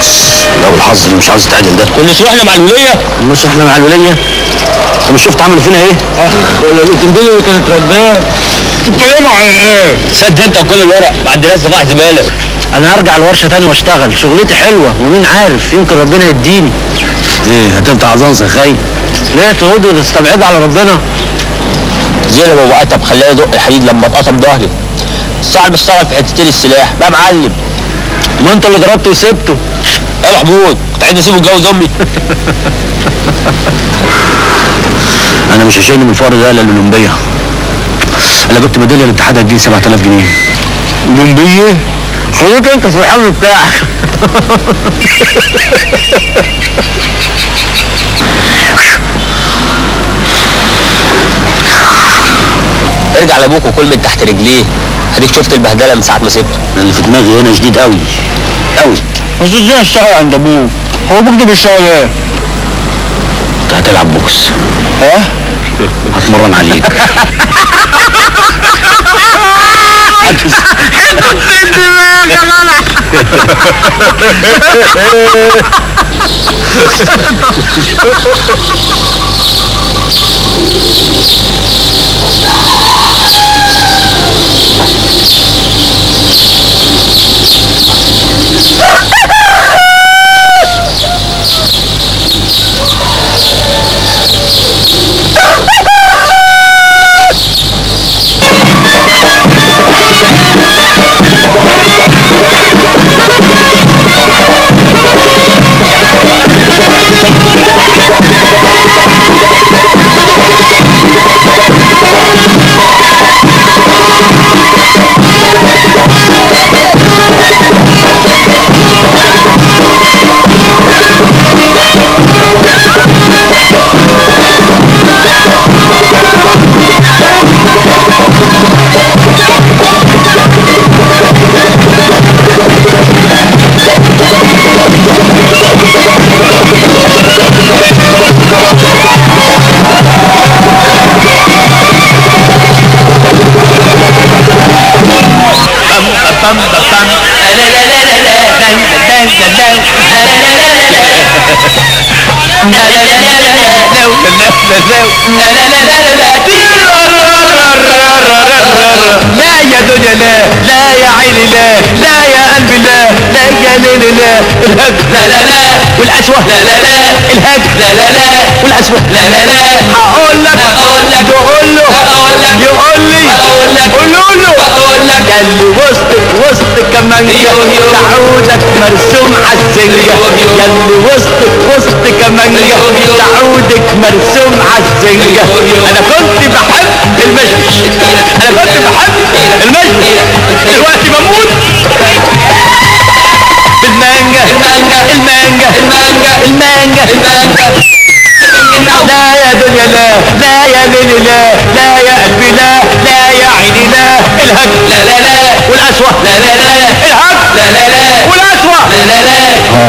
لو الحظ اللي مش عاوز يتعدل ده كنا رحنا مع الوليه مش احنا مع الوليه انت مش شفت عملوا فينا ايه؟ ولا القنبله كانت رداه بتتكلموا عن ايه؟ صدق انت وكل الورق ما عندناش صباح زباله انا هرجع الورشه تاني واشتغل شغلتي حلوه ومين عارف يمكن ربنا يديني ايه هتبقى عظام خاي ليه تقعدوا تستبعدوا على ربنا زي ابو قطب خلاه يدق الحديد لما اتقطم ظهري صاحب اشتغل في حتتين السلاح بقى معلم ما انت اللي ضربته وسبته يا محمود كنت عايز اسيبه يتجوز امي انا مش هشيل من الفقر ده الا الاولمبيه انا جبت ميداليه الاتحاد هديني 7000 جنيه اولمبيه خليك انت في الحمل بتاعك ارجع لابوك وكل من تحت رجليه اديك شفت البهدله من ساعه ما سبته اللي في دماغي هنا شديد قوي قوي بس ازاي اشتغل عند ابوك هو ابوك ده بيشتغل ايه؟ انت هتلعب بوكس ها؟ هتمرن عليك لا يا دنيا لا لا يا عيني لا لا يا قلبي لا لا يا ليلي لا الهج لا لا لا والأسوة لا لا لا الهج لا لا لا والأسوة لا لا لا هقول لك هقول لك تقول له هقول لك يقول لي هقول لك قولوا له هقول لك قال لي وسط وسط كمانجة تعودك مرسوم عالسنجة قال لي وسط وسط كمانجة تعودك مرسوم عالسنجة انا كنت بحب المشمش انا كنت بحب المشمش دلوقتي بموت بالمانجا المانجا المانجا المانجا المانجا المانجا لا يا دنيا لا لا يا ليلي لا لا يا قلبي لا لا يا عيني لا الهج لا لا لا والأسوة لا لا لا الهج لا لا لا والأسوة لا لا لا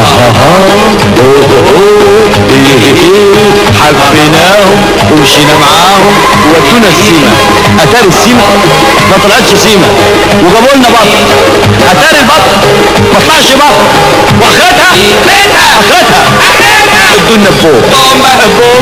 حبيناهم ومشينا معاهم ودونا السيما اتاري السيما ما طلعتش سيما وجابوا لنا بط اتاري البط ما طلعش بط واخدها اخدها ادونا فوق فوق